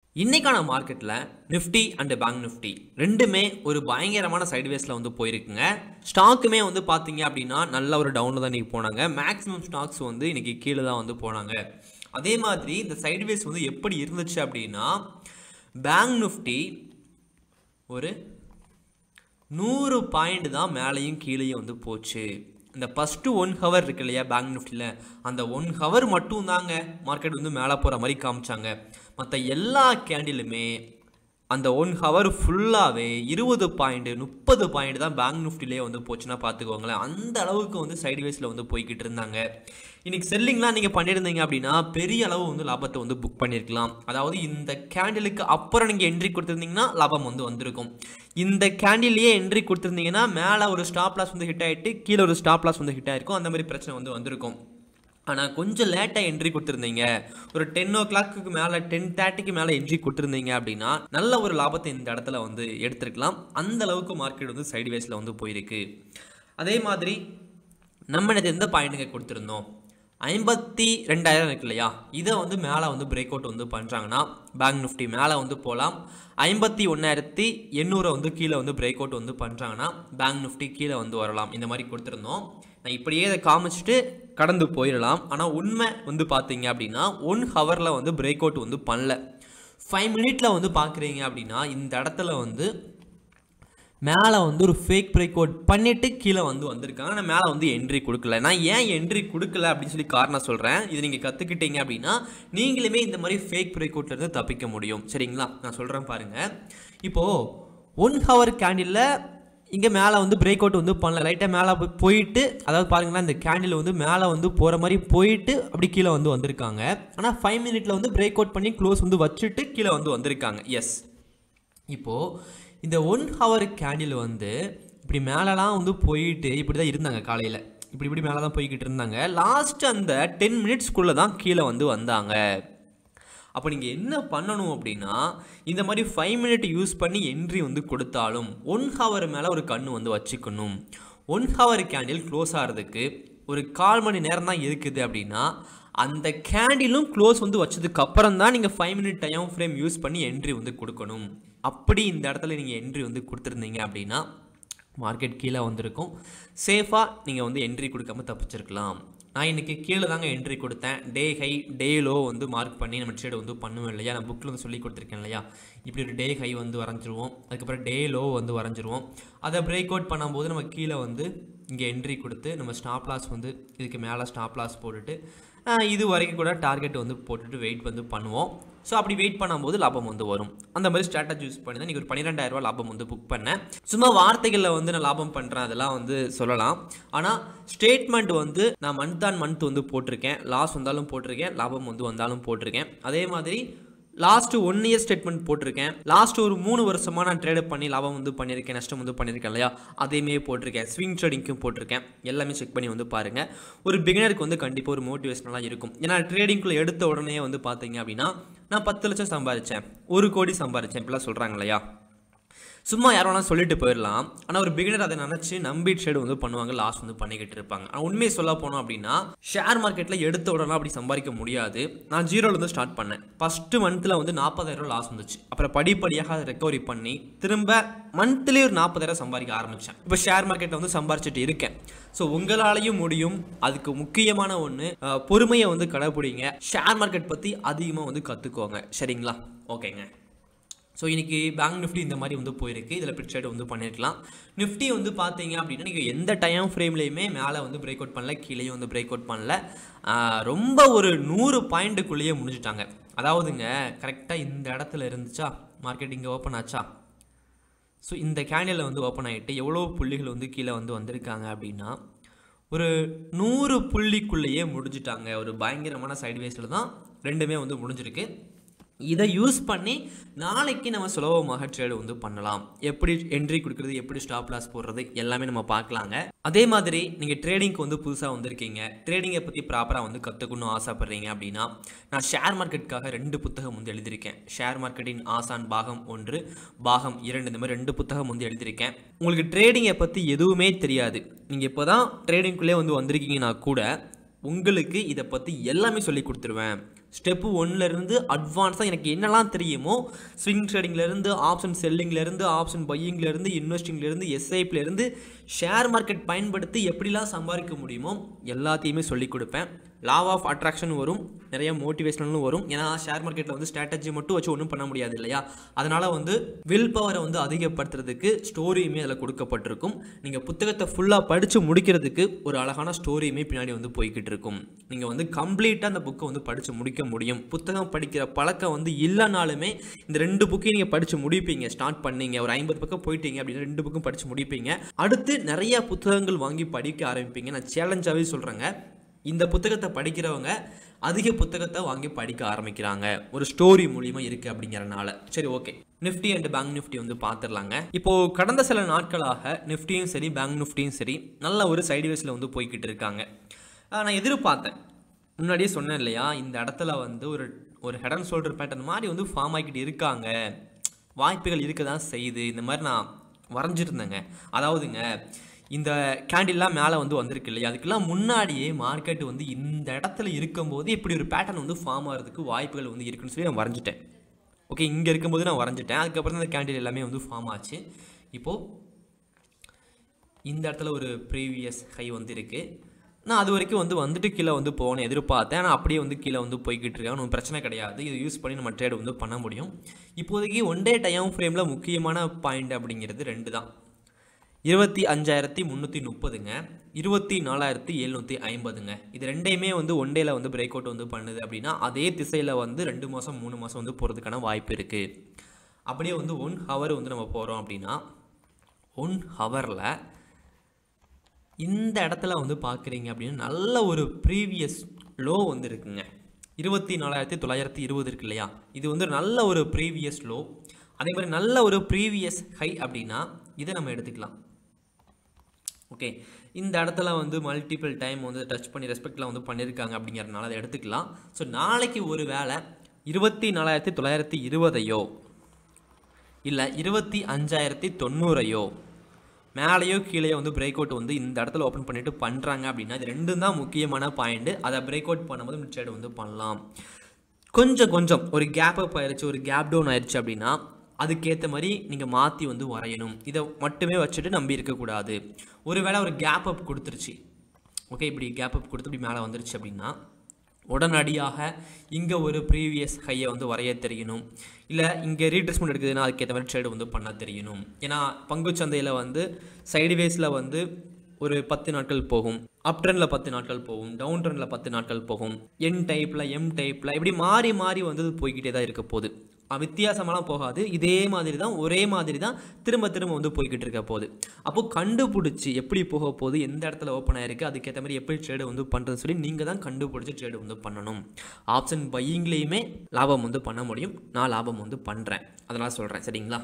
இன்னைக்கான மார்க்கெட்டில் Nifty and bank Nifty ரெண்டுமே ஒரு பயங்கரமான சைட்வேஸில் வந்து போயிருக்குங்க ஸ்டாக்குமே வந்து பார்த்தீங்க அப்படின்னா நல்ல ஒரு டவுனில் தான் இன்றைக்கி போனாங்க மேக்ஸிமம் ஸ்டாக்ஸ் வந்து இன்றைக்கி கீழே தான் வந்து போனாங்க அதே மாதிரி இந்த சைட்வேஸ் வந்து எப்படி இருந்துச்சு அப்படின்னா பேங்க் நிஃப்டி ஒரு நூறு பாயிண்ட் தான் மேலேயும் கீழேயும் வந்து போச்சு இந்த ஃபஸ்ட்டு ஒன் ஹவர் இருக்கு இல்லையா பேங்க் நிஃப்டியில் அந்த ஒன் ஹவர் மட்டும் தாங்க மார்க்கெட் வந்து மேலே போகிற மாதிரி காமிச்சாங்க மற்ற எல்லா கேண்டிலுமே அந்த ஒன் ஹவர் ஃபுல்லாகவே இருபது பாயிண்ட் முப்பது பாயிண்ட் தான் பேங்க் நிஃப்டிலே வந்து போச்சுன்னா பார்த்துக்கோங்களேன் அந்த அளவுக்கு வந்து சைட்வேஸில் வந்து போய்கிட்டு இருந்தாங்க இன்னைக்கு செல்லிங்லாம் நீங்கள் பண்ணியிருந்தீங்க அப்படின்னா பெரிய அளவு வந்து லாபத்தை வந்து புக் பண்ணியிருக்கலாம் அதாவது இந்த கேண்டிலுக்கு அப்புறம் நீங்கள் என்ட்ரி கொடுத்துருந்தீங்கன்னா லாபம் வந்து வந்திருக்கும் இந்த கேண்டில்லையே என்ட்ரி கொடுத்துருந்தீங்கன்னா மேலே ஒரு ஸ்டாப் லாஸ் வந்து ஹிட் ஆகிட்டு கீழே ஒரு ஸ்டாப் லாஸ் வந்து ஹிட் ஆயிருக்கும் அந்த மாதிரி பிரச்சனை வந்து வந்திருக்கும் ஆனால் கொஞ்சம் லேட்டாக என்ட்ரி கொடுத்துருந்தீங்க ஒரு டென் ஓ கிளாக்கு மேலே டென் தேர்ட்டிக்கு மேலே என்ட்ரி கொடுத்துருந்தீங்க அப்படின்னா நல்ல ஒரு லாபத்தை இந்த இடத்துல வந்து எடுத்திருக்கலாம் அந்த அளவுக்கு மார்க்கெட் வந்து சைட்வேஸில் வந்து போயிருக்கு அதே மாதிரி நம்ம நேற்று எந்த பாயிண்ட்டுங்க கொடுத்துருந்தோம் ஐம்பத்தி ரெண்டாயிரம் இருக்கு இல்லையா இதை வந்து மேலே வந்து பிரேக் அவுட் வந்து பண்ணுறாங்கன்னா பேங்க் நிஃப்டி மேலே வந்து போகலாம் ஐம்பத்தி ஒன்றாயிரத்தி எண்ணூறை வந்து கீழே வந்து பிரேக் அவுட் வந்து பண்ணுறாங்கன்னா பேங்க் நிஃப்டி கீழே வந்து வரலாம் இந்த மாதிரி கொடுத்துருந்தோம் நான் இப்படியே இதை காமிச்சிட்டு கடந்து போயிடலாம் ஆனால் உண்மை வந்து பார்த்தீங்க அப்படின்னா ஒன் ஹவரில் வந்து பிரேக் அவுட் வந்து பண்ணல ஃபைவ் மினிட்ல வந்து பார்க்குறீங்க அப்படின்னா இந்த இடத்துல வந்து மேலே வந்து ஒரு ஃபேக் பிரேக் அவுட் பண்ணிட்டு கீழே வந்து வந்திருக்காங்க ஆனால் மேலே வந்து என்ட்ரி கொடுக்கல நான் ஏன் என்ட்ரி கொடுக்கல அப்படின்னு சொல்லி காரணம் சொல்கிறேன் இது நீங்கள் கற்றுக்கிட்டீங்க அப்படின்னா நீங்களுமே இந்த மாதிரி ஃபேக் பிரேக் அவுட்லேருந்து தப்பிக்க முடியும் சரிங்களா நான் சொல்கிறேன் பாருங்கள் இப்போது ஒன் ஹவர் கேண்டிலில் இங்கே மேலே வந்து பிரேக் அவுட் வந்து பண்ணல லைட்டாக மேலே போய் போயிட்டு அதாவது பாருங்களேன் இந்த கேண்டில் வந்து மேலே வந்து போகிற மாதிரி போயிட்டு அப்படி கீழே வந்து வந்திருக்காங்க ஆனால் ஃபைவ் மினிட்ல வந்து பிரேக் அவுட் பண்ணி க்ளோஸ் வந்து வச்சுட்டு கீழே வந்து வந்திருக்காங்க எஸ் இப்போது இந்த ஒன் ஹவர் கேண்டில் வந்து இப்படி மேலெலாம் வந்து போயிட்டு இப்படி தான் இருந்தாங்க காலையில் இப்படி இப்படி மேலே தான் போய்கிட்டு இருந்தாங்க லாஸ்ட் அந்த டென் மினிட்ஸ்க்குள்ளே தான் கீழே வந்து வந்தாங்க அப்போ நீங்கள் என்ன பண்ணணும் அப்படின்னா இந்த மாதிரி ஃபைவ் மினிட் யூஸ் பண்ணி என்ட்ரி வந்து கொடுத்தாலும் ஒன் ஹவர் மேலே ஒரு கண்ணு வந்து வச்சுக்கணும் ஒன் ஹவர் கேண்டில் க்ளோஸ் ஆகிறதுக்கு ஒரு கால் மணி நேரம் தான் இருக்குது அப்படின்னா அந்த கேண்டிலும் க்ளோஸ் வந்து வச்சதுக்கு அப்புறம் தான் நீங்கள் five minute time frame use பண்ணி என்ட்ரி வந்து கொடுக்கணும் அப்படி இந்த இடத்துல நீங்கள் என்ட்ரி வந்து கொடுத்துருந்தீங்க அப்படின்னா மார்க்கெட் கீழே வந்திருக்கும் சேஃபாக நீங்கள் வந்து என்ட்ரி கொடுக்காம தப்பிச்சிருக்கலாம் நான் இன்றைக்கி கீழே தாங்க என்ட்ரி கொடுத்தேன் டே ஹை டே லோ வந்து மார்க் பண்ணி நம்ம ட்ரேட் வந்து பண்ணுவோம் இல்லையா நான் புக்கில் வந்து சொல்லி கொடுத்துருக்கேன் இல்லையா இப்படி ஒரு டே ஹை வந்து வரைஞ்சிருவோம் அதுக்கப்புறம் டே லோ வந்து வரைஞ்சிருவோம் அதை பிரேக் அவுட் பண்ணும்போது நம்ம கீழே வந்து இங்கே என்ட்ரி கொடுத்து நம்ம ஸ்டாப் லாஸ் வந்து இதுக்கு மேலே ஸ்டாப் லாஸ் போட்டுட்டு இது வரைக்கும் கூட டார்கெட் வந்து போட்டுட்டு வெயிட் வந்து பண்ணுவோம் ஸோ அப்படி வெயிட் பண்ணும்போது லாபம் வந்து வரும் அந்த மாதிரி ஸ்ட்ராட்டஜி யூஸ் பண்ணி தான் நீங்கள் ஒரு பன்னிரெண்டாயிரரூபா லாபம் வந்து புக் பண்ணேன் சும்மா வார்த்தைகளில் வந்து நான் லாபம் பண்ணுறேன் அதெல்லாம் வந்து சொல்லலாம் ஆனால் ஸ்டேட்மெண்ட் வந்து நான் மந்த் ஆன் மந்த் வந்து போட்டிருக்கேன் லாஸ் வந்தாலும் போட்டிருக்கேன் லாபம் வந்து வந்தாலும் போட்டிருக்கேன் அதே மாதிரி லாஸ்ட் ஒன் இயர் ஸ்டேட்மெண்ட் போட்டிருக்கேன் லாஸ்ட் ஒரு மூணு வருஷமாக நான் ட்ரேட் பண்ணி லாபம் வந்து பண்ணியிருக்கேன் நஷ்டம் வந்து பண்ணியிருக்கேன் இல்லையா அதையுமே போட்டிருக்கேன் ஸ்விங் ட்ரேடிங்க்கும் போட்டிருக்கேன் எல்லாமே செக் பண்ணி வந்து பாருங்கள் ஒரு பிகினருக்கு வந்து கண்டிப்பாக ஒரு மோட்டிவேஷனலாக இருக்கும் ஏன்னா ட்ரேடிங்குள்ளே எடுத்த உடனே வந்து பார்த்தீங்க அப்படின்னா நான் பத்து லட்சம் சம்பாரித்தேன் ஒரு கோடி சம்பாரித்தேன் இப்படிலாம் சொல்கிறாங்க இல்லையா சும்மா யாரோ வேணால் சொல்லிட்டு போயிடலாம் ஆனால் ஒரு பிகினர் அதை நினச்சி நம்பி ட்ரேடு வந்து பண்ணுவாங்க லாஸ் வந்து பண்ணிக்கிட்டு இருப்பாங்க ஆனால் உண்மையை சொல்ல போனோம் அப்படின்னா ஷேர் மார்க்கெட்டில் எடுத்த உடனே அப்படி சம்பாதிக்க முடியாது நான் ஜீரோலேருந்து ஸ்டார்ட் பண்ணேன் ஃபஸ்ட்டு மந்த்தில் வந்து நாற்பதாயிரம் லாஸ் வந்துச்சு அப்புறம் படிப்படியாக அதை ரெக்கவரி பண்ணி திரும்ப மந்த்லி ஒரு நாற்பதாயிரம் சம்பாதிக்க ஆரம்பித்தேன் இப்போ ஷேர் மார்க்கெட்டில் வந்து சம்பாரிச்சிட்டு இருக்கேன் ஸோ உங்களாலையும் முடியும் அதுக்கு முக்கியமான ஒன்று பொறுமையை வந்து கடைப்பிடிங்க ஷேர் மார்க்கெட் பற்றி அதிகமாக வந்து கற்றுக்கோங்க சரிங்களா ஓகேங்க ஸோ இன்றைக்கி பேங்க் நிஃப்டி இந்த மாதிரி வந்து போயிருக்கு இதில் பிக்சர்ட் வந்து பண்ணியிருக்கலாம் நிஃப்டி வந்து பார்த்தீங்க அப்படின்னா நீங்கள் எந்த டைம் ஃப்ரேம்லேயுமே மேலே வந்து பிரேக் அவுட் பண்ணல கீழேயும் வந்து பிரேக் அவுட் பண்ணல ரொம்ப ஒரு நூறு பாயிண்ட்டுக்குள்ளேயே முடிஞ்சிட்டாங்க அதாவதுங்க கரெக்டாக இந்த இடத்துல இருந்துச்சா மார்க்கெட் இங்கே ஓப்பன் ஆச்சா ஸோ இந்த கேண்டில் வந்து ஓப்பன் ஆகிட்டு எவ்வளோ புள்ளிகள் வந்து கீழே வந்து வந்திருக்காங்க அப்படின்னா ஒரு நூறு புள்ளிக்குள்ளேயே முடிஞ்சிட்டாங்க ஒரு பயங்கரமான சைட்வேஸில் தான் ரெண்டுமே வந்து முடிஞ்சிருக்கு இதை யூஸ் பண்ணி நாளைக்கு நம்ம சுலபமாக ட்ரேடு வந்து பண்ணலாம் எப்படி என்ட்ரி கொடுக்குறது எப்படி ஸ்டாப் லாஸ் போடுறது எல்லாமே நம்ம பார்க்கலாங்க அதே மாதிரி நீங்கள் ட்ரேடிங்க்கு வந்து புதுசாக வந்திருக்கீங்க ட்ரேடிங்கை பற்றி ப்ராப்பராக வந்து கற்றுக்கணும்னு ஆசைப்பட்றீங்க அப்படின்னா நான் ஷேர் மார்க்கெட்டுக்காக ரெண்டு புத்தகம் வந்து எழுதியிருக்கேன் ஷேர் மார்க்கெட்டின் ஆசான் பாகம் ஒன்று பாகம் இரண்டு இந்த மாதிரி ரெண்டு புத்தகம் வந்து எழுதியிருக்கேன் உங்களுக்கு ட்ரேடிங்கை பற்றி எதுவுமே தெரியாது நீங்கள் இப்போ தான் ட்ரேடிங்குள்ளே வந்து வந்திருக்கீங்கன்னா கூட உங்களுக்கு இதை பற்றி எல்லாமே சொல்லி கொடுத்துருவேன் ஸ்டெப்பு ஒன்லேருந்து அட்வான்ஸாக எனக்கு என்னெல்லாம் தெரியுமோ ஸ்விங் ட்ரேடிங்லேருந்து ஆப்ஷன் செல்லிங்லேருந்து ஆப்ஷன் பையிங்லேருந்து இன்வெஸ்டிங்லேருந்து எஸ்ஐபிலேருந்து ஷேர் மார்க்கெட் பயன்படுத்தி எப்படிலாம் சம்பாதிக்க முடியுமோ எல்லாத்தையுமே சொல்லிக் கொடுப்பேன் லா ஆஃப் அட்ராக்ஷன் வரும் நிறைய மோட்டிவேஷனலும் வரும் ஏன்னா ஷேர் மார்க்கெட்டில் வந்து ஸ்ட்ராட்டஜி மட்டும் வச்சு ஒன்றும் பண்ண முடியாது இல்லையா அதனால் வந்து வில் பவரை வந்து அதிகப்படுத்துறதுக்கு ஸ்டோரியுமே அதில் கொடுக்கப்பட்டிருக்கும் நீங்கள் புத்தகத்தை ஃபுல்லாக படித்து முடிக்கிறதுக்கு ஒரு அழகான ஸ்டோரியுமே பின்னாடி வந்து போய்கிட்டு இருக்கும் நீங்கள் வந்து கம்ப்ளீட்டாக அந்த புக்கை வந்து படித்து முடிக்க முடியும் புத்தகம் படிக்கிற பழக்கம் வந்து இல்லைனாலுமே இந்த ரெண்டு புக்கையும் நீங்கள் படித்து முடிப்பீங்க ஸ்டார்ட் பண்ணீங்க ஒரு ஐம்பது பக்கம் போயிட்டீங்க அப்படின்னா ரெண்டு புக்கும் படித்து முடிப்பீங்க அடுத்து நிறைய புத்தகங்கள் வாங்கி படிக்க ஆரம்பிப்பீங்க நான் சேலஞ்சாகவே சொல்கிறேங்க இந்த புத்தகத்தை படிக்கிறவங்க அதிக புத்தகத்தை வாங்கி படிக்க ஆரம்பிக்கிறாங்க ஒரு ஸ்டோரி மூலியமா இருக்கு அப்படிங்கறனால சரி okay Nifty and bank Nifty வந்து பார்த்துடலாங்க இப்போ கடந்த சில நாட்களாக நிஃப்டியும் சரி பேங்க் நிஃப்டியும் சரி நல்ல ஒரு சைடுவேஸில் வந்து போய்கிட்டு இருக்காங்க ஆஹ் நான் எதிர்பார்த்தேன் முன்னாடியே சொன்னேன் இல்லையா இந்த இடத்துல வந்து ஒரு ஒரு ஹெட் அண்ட் ஷோல்டர் பேட்டர்ன் மாதிரி வந்து ஃபார்ம் ஆகிக்கிட்டு இருக்காங்க வாய்ப்புகள் இருக்க தான் செய்யுது இந்த மாதிரி நான் வரைஞ்சிருந்தேங்க அதாவதுங்க இந்த கேண்டில்லாம் மேலே வந்து வந்திருக்கு இல்லையா அதுக்கெல்லாம் முன்னாடியே மார்க்கெட் வந்து இந்த இடத்துல இருக்கும்போது இப்படி ஒரு பேட்டர்ன் வந்து ஃபார்ம் ஆகிறதுக்கு வாய்ப்புகள் வந்து இருக்குன்னு சொல்லி நான் வரைஞ்சிட்டேன் ஓகே இங்கே இருக்கும்போது நான் வரைஞ்சிட்டேன் அதுக்கப்புறம் தான் இந்த கேண்டில் எல்லாமே வந்து ஃபார்ம் ஆச்சு இப்போது இந்த இடத்துல ஒரு ப்ரீவியஸ் ஹை வந்து இருக்குது நான் அது வரைக்கும் வந்து வந்துட்டு கீழே வந்து போகணும் எதிர்பார்த்தேன் ஆனால் அப்படியே வந்து கீழே வந்து போய்கிட்டு இருக்காங்க ஒன்றும் பிரச்சனை கிடையாது இதை யூஸ் பண்ணி நம்ம ட்ரேட் வந்து பண்ண முடியும் இப்போதைக்கு ஒன் டே டைம் ஃப்ரேமில் முக்கியமான பாயிண்ட் அப்படிங்கிறது ரெண்டு தான் இருபத்தி அஞ்சாயிரத்தி முந்நூற்றி முப்பதுங்க இருபத்தி நாலாயிரத்தி எழுநூற்றி ஐம்பதுங்க இது ரெண்டையுமே வந்து ஒன் டேல வந்து பிரேக் அவுட் வந்து பண்ணுது அப்படின்னா அதே திசையில் வந்து ரெண்டு மாதம் மூணு மாதம் வந்து போகிறதுக்கான வாய்ப்பு இருக்குது அப்படியே வந்து ஒன் ஹவர் வந்து நம்ம போகிறோம் அப்படின்னா ஒன் ஹவரில் இந்த இடத்துல வந்து பார்க்குறீங்க அப்படின்னா நல்ல ஒரு ப்ரீவியஸ் லோ வந்து இருக்குங்க இருபத்தி நாலாயிரத்தி தொள்ளாயிரத்தி இருபது இருக்கு இல்லையா இது வந்து நல்ல ஒரு ப்ரீவியஸ் லோ அதே மாதிரி நல்ல ஒரு ப்ரீவியஸ் ஹை அப்படின்னா இதை நம்ம எடுத்துக்கலாம் ஓகே இந்த இடத்துல வந்து மல்டிபிள் டைம் வந்து டச் பண்ணி ரெஸ்பெக்ட்லாம் வந்து பண்ணியிருக்காங்க அப்படிங்கிறதுனால அதை எடுத்துக்கலாம் ஸோ நாளைக்கு ஒரு வேளை இருபத்தி நாலாயிரத்தி தொள்ளாயிரத்தி இருபதையோ இல்லை இருபத்தி அஞ்சாயிரத்தி தொண்ணூறையோ மேலேயோ கீழேயோ வந்து பிரேக் அவுட் வந்து இந்த இடத்துல ஓப்பன் பண்ணிட்டு பண்ணுறாங்க அப்படின்னா இது ரெண்டும் தான் முக்கியமான பாயிண்ட் அதை பிரேக் அவுட் பண்ணும்போது மிட் சைடு வந்து பண்ணலாம் கொஞ்சம் கொஞ்சம் ஒரு கேப் அப் ஆயிடுச்சு ஒரு கேப் டவுன் ஆயிடுச்சு அப்படின்னா அதுக்கேற்ற மாதிரி நீங்கள் மாற்றி வந்து வரையணும் இதை மட்டுமே வச்சுட்டு நம்பி இருக்கக்கூடாது ஒருவேளை ஒரு கேப் அப் கொடுத்துருச்சு ஓகே இப்படி கேப் அப் கொடுத்து இப்படி மேலே வந்துருச்சு அப்படின்னா உடனடியாக இங்கே ஒரு ப்ரீவியஸ் ஹையை வந்து வரைய தெரியணும் இல்லை இங்கே ரீட்ரெஸ்மெண்ட் எடுக்குதுன்னா அதுக்கேற்ற மாதிரி ட்ரேடு வந்து பண்ண தெரியணும் ஏன்னா பங்குச்சந்தையில் வந்து சைடுவேஸில் வந்து ஒரு பத்து நாட்கள் போகும் அப் ட்ரெண்டில் பத்து நாட்கள் போகும் டவுன் ட்ரெண்டில் பத்து நாட்கள் போகும் என் டைப்பில் எம் டைப்பில் இப்படி மாறி மாறி வந்து இது போய்கிட்டே தான் இருக்க போகுது அஹ் வித்தியாசமெல்லாம் போகாது இதே மாதிரி தான் ஒரே மாதிரி தான் திரும்ப திரும்ப வந்து போய்கிட்டு இருக்க போகுது அப்போ கண்டுபிடிச்சி எப்படி போக போகுது எந்த இடத்துல ஓப்பன் ஆயிருக்கு அதுக்கேற்ற மாதிரி எப்படி ட்ரேடு வந்து பண்ணுறதுன்னு சொல்லி நீங்கள் தான் கண்டுபிடிச்சி ட்ரேடு வந்து பண்ணணும் ஆப்ஷன் பையிங்லேயுமே லாபம் வந்து பண்ண முடியும் நான் லாபம் வந்து பண்ணுறேன் அதனால் சொல்கிறேன் சரிங்களா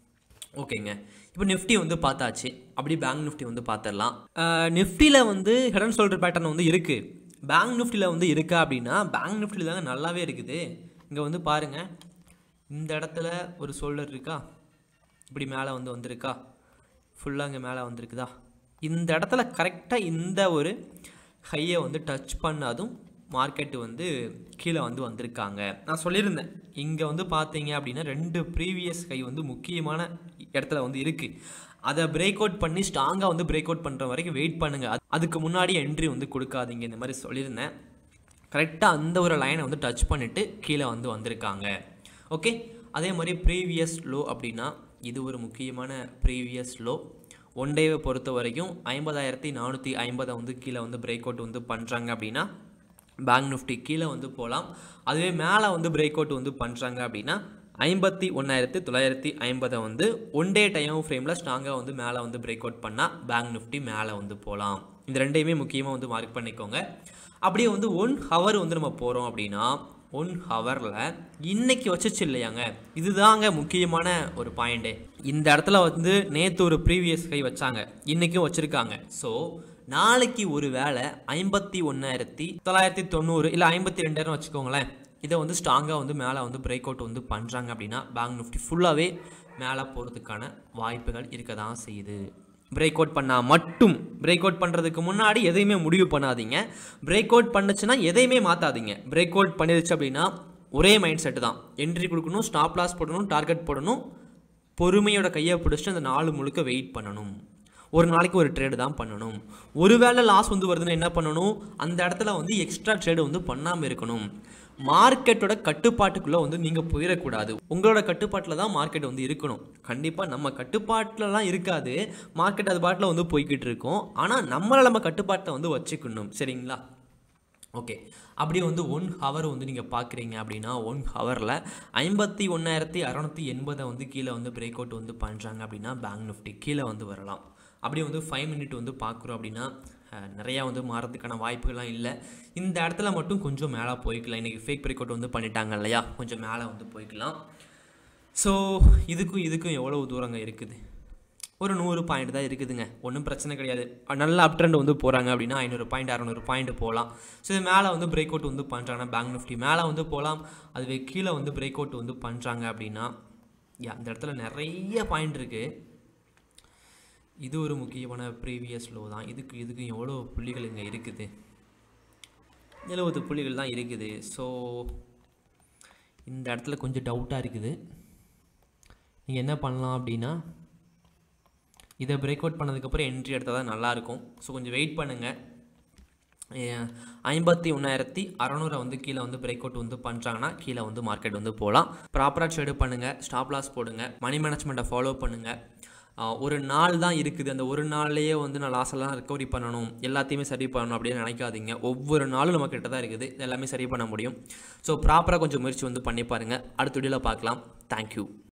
ஓகேங்க இப்போ நிஃப்டி வந்து பார்த்தாச்சு அப்படி பேங்க் நிஃப்டி வந்து பார்த்துடலாம் நிஃப்டியில் வந்து ஹெட் அண்ட் ஷோல்டர் பேட்டர்ன் வந்து இருக்குது பேங்க் நிஃப்டியில் வந்து இருக்கா அப்படின்னா பேங்க் நிஃப்டியில் தாங்க நல்லாவே இருக்குது இங்கே வந்து பாருங்கள் இந்த இடத்துல ஒரு ஷோல்டர் இருக்கா இப்படி மேலே வந்து வந்திருக்கா ஃபுல்லாக இங்கே மேலே வந்திருக்குதா இந்த இடத்துல கரெக்டாக இந்த ஒரு ஹையை வந்து டச் பண்ணாதும் மார்க்கெட்டு வந்து கீழே வந்து வந்திருக்காங்க நான் சொல்லியிருந்தேன் இங்கே வந்து பார்த்தீங்க அப்படின்னா ரெண்டு ப்ரீவியஸ் ஹை வந்து முக்கியமான இடத்துல வந்து இருக்குது அதை பிரேக் அவுட் பண்ணி ஸ்ட்ராங்காக வந்து பிரேக் அவுட் பண்ணுற வரைக்கும் வெயிட் பண்ணுங்கள் அதுக்கு முன்னாடி என்ட்ரி வந்து கொடுக்காதீங்க இந்த மாதிரி சொல்லியிருந்தேன் கரெக்டாக அந்த ஒரு லைனை வந்து டச் பண்ணிவிட்டு கீழே வந்து வந்திருக்காங்க ஓகே அதே மாதிரி ப்ரீவியஸ் லோ அப்படின்னா இது ஒரு முக்கியமான ப்ரீவியஸ் லோ ஒன் டேவை பொறுத்த வரைக்கும் ஐம்பதாயிரத்தி நானூற்றி ஐம்பதை வந்து கீழே வந்து பிரேக் அவுட் வந்து பண்ணுறாங்க அப்படின்னா பேங்க் நிஃப்டி கீழே வந்து போகலாம் அதுவே மேலே வந்து பிரேக் அவுட் வந்து பண்ணுறாங்க அப்படின்னா ஐம்பத்தி ஒன்றாயிரத்தி தொள்ளாயிரத்தி ஐம்பதை வந்து ஒன் டே டைம் ஃப்ரேமில் ஸ்ட்ராங்காக வந்து மேலே வந்து பிரேக் அவுட் பண்ணால் பேங்க் நிஃப்டி மேலே வந்து போகலாம் இந்த ரெண்டையுமே முக்கியமாக வந்து மார்க் பண்ணிக்கோங்க அப்படியே வந்து ஒன் ஹவர் வந்து நம்ம போகிறோம் அப்படின்னா ஒன் ஹவரில் இன்னைக்கு வச்சுச்சு இல்லையாங்க இதுதாங்க முக்கியமான ஒரு பாயிண்ட்டு இந்த இடத்துல வந்து நேற்று ஒரு ப்ரீவியஸ் ஹை வச்சாங்க இன்றைக்கும் வச்சுருக்காங்க ஸோ நாளைக்கு ஒரு வேளை ஐம்பத்தி ஒன்றாயிரத்தி தொள்ளாயிரத்தி தொண்ணூறு இல்லை ஐம்பத்தி ரெண்டாயிரம் வச்சுக்கோங்களேன் இதை வந்து ஸ்ட்ராங்காக வந்து மேலே வந்து பிரேக் அவுட் வந்து பண்ணுறாங்க அப்படின்னா பேங்க் நிஃப்டி ஃபுல்லாகவே மேலே போகிறதுக்கான வாய்ப்புகள் இருக்க தான் செய்யுது பிரேக் அவுட் பண்ணால் மட்டும் பிரேக் அவுட் பண்ணுறதுக்கு முன்னாடி எதையுமே முடிவு பண்ணாதீங்க பிரேக் அவுட் பண்ணுச்சுன்னா எதையுமே மாற்றாதீங்க பிரேக் அவுட் பண்ணிருச்சு அப்படின்னா ஒரே மைண்ட் செட்டு தான் என்ட்ரி கொடுக்கணும் ஸ்டாப் லாஸ் போடணும் டார்கெட் போடணும் பொறுமையோட கையை பிடிச்சிட்டு அந்த நாலு முழுக்க வெயிட் பண்ணணும் ஒரு நாளைக்கு ஒரு ட்ரேடு தான் பண்ணணும் ஒருவேளை லாஸ் வந்து வருதுன்னா என்ன பண்ணணும் அந்த இடத்துல வந்து எக்ஸ்ட்ரா ட்ரேடு வந்து பண்ணாமல் இருக்கணும் மார்க்கெட்டோட கட்டுப்பாட்டுக்குள்ளே வந்து நீங்கள் போயிடக்கூடாது உங்களோட கட்டுப்பாட்டில் தான் மார்க்கெட் வந்து இருக்கணும் கண்டிப்பாக நம்ம கட்டுப்பாட்டிலலாம் இருக்காது மார்க்கெட் அது பாட்டில் வந்து போய்கிட்டு இருக்கும் ஆனால் நம்மளை நம்ம கட்டுப்பாட்டை வந்து வச்சுக்கணும் சரிங்களா ஓகே அப்படி வந்து ஒன் ஹவர் வந்து நீங்கள் பார்க்குறீங்க அப்படின்னா ஒன் ஹவரில் ஐம்பத்தி ஒன்றாயிரத்தி அறநூற்றி எண்பதை வந்து கீழே வந்து பிரேக் அவுட் வந்து பண்ணுறாங்க அப்படின்னா பேங்க் நிஃப்டி கீழே வந்து வரலாம் அப்படி வந்து ஃபைவ் மினிட் வந்து பார்க்குறோம் அப்படின்னா அஹ், நிறையா வந்து மாறதுக்கான வாய்ப்புகள்லாம் இல்லை இந்த இடத்துல மட்டும் கொஞ்சம் மேலே போய்க்கலாம் இன்றைக்கி ஃபேக் பிரேக் அவுட் வந்து பண்ணிட்டாங்க இல்லையா கொஞ்சம் மேலே வந்து போய்க்கலாம் ஸோ இதுக்கும் இதுக்கும் எவ்வளோ தூரங்க இருக்குது ஒரு நூறு பாயிண்ட் தான் இருக்குதுங்க ஒன்றும் பிரச்சனை கிடையாது நல்ல அப் ட்ரெண்ட் வந்து போகிறாங்க அப்படின்னா ஐநூறு பாயிண்ட் அறநூறு பாயிண்ட் போகலாம் ஸோ இது மேலே வந்து பிரேக் அவுட் வந்து பண்ணுறாங்கன்னா பேங்க் நிஃப்டி மேலே வந்து போகலாம் அதுவே கீழே வந்து பிரேக் அவுட் வந்து பண்ணுறாங்க அப்படின்னா யா இந்த இடத்துல நிறைய பாயிண்ட் இருக்குது இது ஒரு முக்கியமான ப்ரீவியஸ் லோ தான் இதுக்கு இதுக்கு எவ்வளோ புள்ளிகள் இங்கே இருக்குது எழுபது புள்ளிகள் தான் இருக்குது ஸோ இந்த இடத்துல கொஞ்சம் டவுட்டாக இருக்குது நீங்கள் என்ன பண்ணலாம் அப்படின்னா இதை பிரேக் அவுட் பண்ணதுக்கப்புறம் என்ட்ரி எடுத்தால் தான் நல்லாயிருக்கும் ஸோ கொஞ்சம் வெயிட் பண்ணுங்கள் ஐம்பத்தி ஒன்றாயிரத்தி அறநூறை வந்து கீழே வந்து பிரேக் அவுட் வந்து பண்ணுறாங்கன்னா கீழே வந்து மார்க்கெட் வந்து போகலாம் ப்ராப்பராக ட்ரேடு பண்ணுங்கள் ஸ்டாப் லாஸ் போடுங்க மணி மேனேஜ்மெண்ட்டை ஃபாலோ பண்ணுங்கள் ஆஹ் ஒரு நாள் தான் இருக்குது அந்த ஒரு நாள்லேயே வந்து நான் லாஸ் எல்லாம் ரெக்கவரி பண்ணணும் எல்லாத்தையுமே சரி பண்ணணும் அப்படின்னு நினைக்காதீங்க ஒவ்வொரு நாளும் நம்ம கிட்ட தான் இருக்குது இது எல்லாமே சரி பண்ண முடியும் ஸோ ப்ராப்பராக கொஞ்சம் முயற்சி வந்து பண்ணி பாருங்கள் அடுத்த வீடியோவில் பார்க்கலாம் தேங்க்யூ